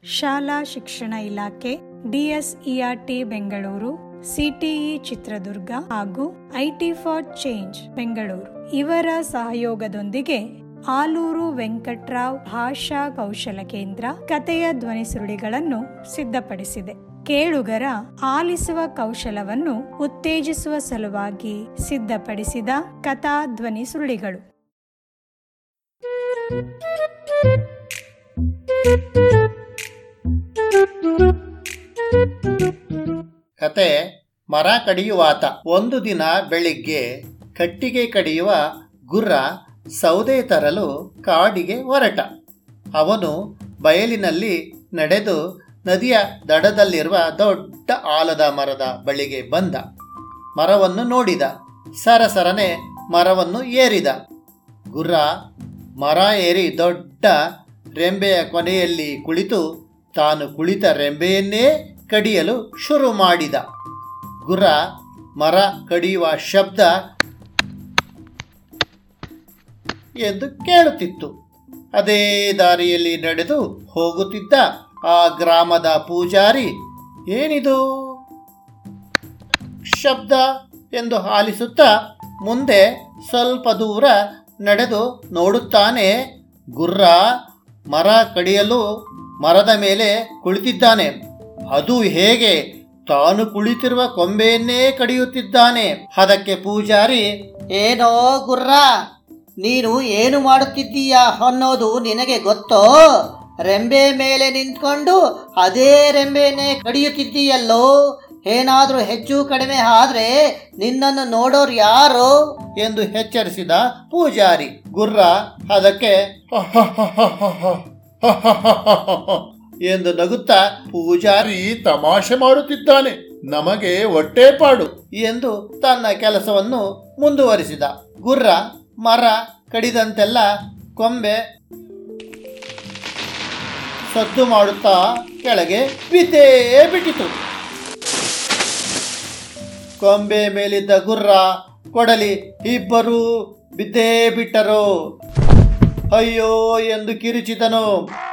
ಶಾಲಾ ಶಿಕ್ಷಣ ಇಲಾಖೆ ಡಿಎಸ್ಇಆರ್ಟಿ ಬೆಂಗಳೂರು ಸಿಟಿಇ ಚಿತ್ರದುರ್ಗ ಹಾಗೂ ಐಟಿ ಫಾರ್ ಚೇಂಜ್ ಬೆಂಗಳೂರು ಇವರ ಸಹಯೋಗದೊಂದಿಗೆ ಆಲೂರು ವೆಂಕಟ್ರಾವ್ ಭಾಷಾ ಕೌಶಲ ಕೇಂದ್ರ ಕಥೆಯ ಧ್ವನಿ ಸುರುಳಿಗಳನ್ನು ಸಿದ್ಧಪಡಿಸಿದೆ ಕೇಳುಗರ ಆಲಿಸುವ ಕೌಶಲವನ್ನು ಉತ್ತೇಜಿಸುವ ಸಲುವಾಗಿ ಸಿದ್ಧಪಡಿಸಿದ ಕಥಾ ಧ್ವನಿ ಸುರುಳಿಗಳು ಕತೆ ಮರ ಕಡಿಯುವಾತ ಒಂದು ದಿನ ಬೆಳಿಗ್ಗೆ ಕಟ್ಟಿಗೆ ಕಡಿಯುವ ಗುರ್ರ ಸೌದೆ ತರಲು ಕಾಡಿಗೆ ಹೊರಟ ಅವನು ಬಯಲಿನಲ್ಲಿ ನಡೆದು ನದಿಯ ದಡದಲ್ಲಿರುವ ದೊಡ್ಡ ಆಲದ ಮರದ ಬಳಿಗೆ ಬಂದ ಮರವನ್ನು ನೋಡಿದ ಸರಸರನೆ ಮರವನ್ನು ಏರಿದ ಗುರ್ರ ಮರ ಏರಿ ದೊಡ್ಡ ರೆಂಬೆಯ ಕೊನೆಯಲ್ಲಿ ಕುಳಿತು ತಾನು ಕುಳಿತ ರೆಂಬೆಯನ್ನೇ ಕಡಿಯಲು ಶುರು ಮಾಡಿದ ಗುರ್ರ ಮರ ಕಡಿಯುವ ಶಬ್ದ ಎಂದು ಕೇಳುತ್ತಿತ್ತು ಅದೇ ದಾರಿಯಲ್ಲಿ ನಡೆದು ಹೋಗುತ್ತಿದ್ದ ಆ ಗ್ರಾಮದ ಪೂಜಾರಿ ಏನಿದು ಶಬ್ದ ಎಂದು ಆಲಿಸುತ್ತಾ ಮುಂದೆ ಸ್ವಲ್ಪ ದೂರ ನಡೆದು ನೋಡುತ್ತಾನೆ ಗುರ್ರ ಮರ ಕಡಿಯಲು ಮರದ ಮೇಲೆ ಕುಳಿತಿದ್ದಾನೆ ಅದು ಹೇಗೆ ತಾನು ಕುಳಿತಿರುವ ಕೊಂಬೆಯನ್ನೇ ಕಡಿಯುತ್ತಿದ್ದಾನೆ ಅದಕ್ಕೆ ಪೂಜಾರಿ ಏನೋ ಗುರ್ರ ನೀನು ಏನು ಮಾಡುತ್ತಿದ್ದೀಯಾ ಅನ್ನೋದು ನಿನಗೆ ಗೊತ್ತೋ ರೆಂಬೆ ಮೇಲೆ ನಿಂತ್ಕೊಂಡು ಅದೇ ರೆಂಬೆನೇ ಕಡಿಯುತ್ತಿದ್ದೀಯಲ್ಲೋ ಏನಾದರೂ ಹೆಚ್ಚು ಕಡಿಮೆ ಆದ್ರೆ ನಿನ್ನನ್ನು ನೋಡೋರು ಯಾರು ಎಂದು ಎಚ್ಚರಿಸಿದ ಪೂಜಾರಿ ಗುರ್ರ ಅದಕ್ಕೆ ಎಂದು ನಗುತ್ತಾ ಪೂಜಾರಿ ತಮಾಷೆ ಮಾಡುತ್ತಿದ್ದಾನೆ ನಮಗೆ ಹೊಟ್ಟೆಪಾಡು ಎಂದು ತನ್ನ ಕೆಲಸವನ್ನು ಮುಂದುವರಿಸಿದ ಗುರ್ರ ಮರ ಕಡಿದಂತೆಲ್ಲ ಕೊಂಬೆ ಸದ್ದು ಮಾಡುತ್ತಾ ಕೆಳಗೆ ಬಿದ್ದೇ ಬಿಟ್ಟಿತು ಕೊಂಬೆ ಮೇಲಿದ್ದ ಗುರ್ರ ಕೊಡಲಿ ಇಬ್ಬರೂ ಬಿದ್ದೇ ಬಿಟ್ಟರು ಅಯ್ಯೋ ಎಂದು ಕಿರುಚಿದನು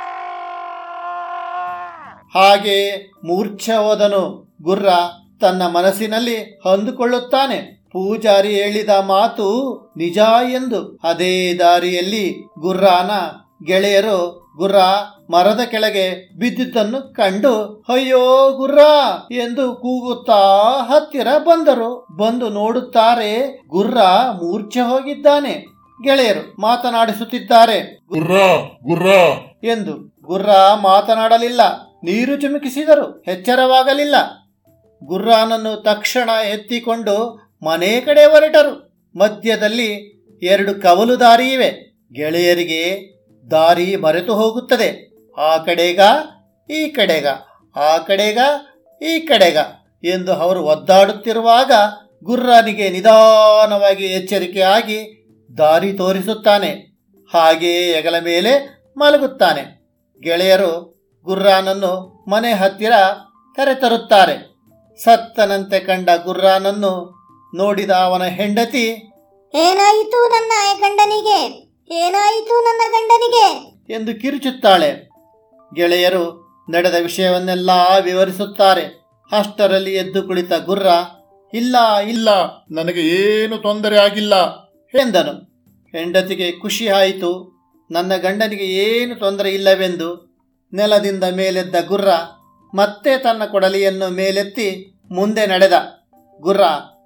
ಹಾಗೆ ಮೂರ್ಛೆ ಹೋದನು ಗುರ್ರ ತನ್ನ ಮನಸ್ಸಿನಲ್ಲಿ ಅಂದುಕೊಳ್ಳುತ್ತಾನೆ ಪೂಜಾರಿ ಹೇಳಿದ ಮಾತು ನಿಜ ಎಂದು ಅದೇ ದಾರಿಯಲ್ಲಿ ಗುರ್ರಾನ ಗೆಳೆಯರು ಗುರ್ರ ಮರದ ಕೆಳಗೆ ಬಿದ್ದಿದ್ದನ್ನು ಕಂಡು ಅಯ್ಯೋ ಗುರ್ರ ಎಂದು ಕೂಗುತ್ತಾ ಹತ್ತಿರ ಬಂದರು ಬಂದು ನೋಡುತ್ತಾರೆ ಗುರ್ರ ಮೂರ್ಛೆ ಹೋಗಿದ್ದಾನೆ ಗೆಳೆಯರು ಮಾತನಾಡಿಸುತ್ತಿದ್ದಾರೆ ಗುರ್ರ ಗುರ್ರ ಎಂದು ಗುರ್ರ ಮಾತನಾಡಲಿಲ್ಲ ನೀರು ಚಿಮುಕಿಸಿದರು ಎಚ್ಚರವಾಗಲಿಲ್ಲ ಗುರ್ರಾನನ್ನು ತಕ್ಷಣ ಎತ್ತಿಕೊಂಡು ಮನೆ ಕಡೆ ಹೊರಟರು ಮಧ್ಯದಲ್ಲಿ ಎರಡು ಕವಲು ದಾರಿ ಇವೆ ಗೆಳೆಯರಿಗೆ ದಾರಿ ಮರೆತು ಹೋಗುತ್ತದೆ ಆ ಕಡೆಗ ಈ ಕಡೆಗ ಆ ಕಡೆಗ ಈ ಕಡೆಗ ಎಂದು ಅವರು ಒದ್ದಾಡುತ್ತಿರುವಾಗ ಗುರ್ರಾನಿಗೆ ನಿಧಾನವಾಗಿ ಎಚ್ಚರಿಕೆ ಆಗಿ ದಾರಿ ತೋರಿಸುತ್ತಾನೆ ಹಾಗೆಯೇ ಹೆಗಲ ಮೇಲೆ ಮಲಗುತ್ತಾನೆ ಗೆಳೆಯರು ಗುರ್ರಾನನ್ನು ಮನೆ ಹತ್ತಿರ ಕರೆತರುತ್ತಾರೆ ಸತ್ತನಂತೆ ಕಂಡ ಗುರ್ರಾನನ್ನು ನೋಡಿದ ಅವನ ಹೆಂಡತಿ ಏನಾಯಿತು ನನ್ನ ಗಂಡನಿಗೆ ಏನಾಯಿತು ನನ್ನ ಗಂಡನಿಗೆ ಎಂದು ಕಿರುಚುತ್ತಾಳೆ ಗೆಳೆಯರು ನಡೆದ ವಿಷಯವನ್ನೆಲ್ಲ ವಿವರಿಸುತ್ತಾರೆ ಅಷ್ಟರಲ್ಲಿ ಎದ್ದು ಕುಳಿತ ಗುರ್ರ ಇಲ್ಲ ಇಲ್ಲ ಇಲ್ಲ ನನಗೆ ಏನು ತೊಂದರೆ ಆಗಿಲ್ಲ ಎಂದನು ಹೆಂಡತಿಗೆ ಖುಷಿ ಆಯಿತು ನನ್ನ ಗಂಡನಿಗೆ ಏನು ತೊಂದರೆ ಇಲ್ಲವೆಂದು ನೆಲದಿಂದ ಮೇಲೆದ್ದ ಗುರ್ರ ಮತ್ತೆ ತನ್ನ ಕೊಡಲಿಯನ್ನು ಮೇಲೆತ್ತಿ ಮುಂದೆ ನಡೆದ ಗುರ್ರ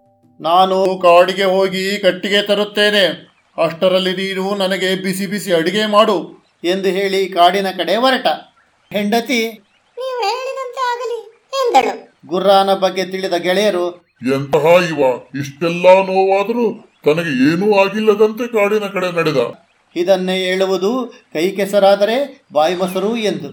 ನಾನು ಕಾಡಿಗೆ ಹೋಗಿ ಕಟ್ಟಿಗೆ ತರುತ್ತೇನೆ ಅಷ್ಟರಲ್ಲಿ ನೀನು ನನಗೆ ಬಿಸಿ ಬಿಸಿ ಅಡಿಗೆ ಮಾಡು ಎಂದು ಹೇಳಿ ಕಾಡಿನ ಕಡೆ ಹೊರಟ ಹೆಂಡತಿ ನೀವು ಹೇಳಿದಂತೆ ಆಗಲಿ ಎಂದಳು ಗುರ್ರಾನ ಬಗ್ಗೆ ತಿಳಿದ ಗೆಳೆಯರು ಎಂತಹ ಇವ ಇಷ್ಟೆಲ್ಲ ನೋವಾದರೂ ತನಗೆ ಏನೂ ಆಗಿಲ್ಲದಂತೆ ಕಾಡಿನ ಕಡೆ ನಡೆದ ಇದನ್ನೇ ಹೇಳುವುದು ಕೈ ಕೆಸರಾದರೆ ಬಾಯಿ ಮೊಸರು ಎಂದು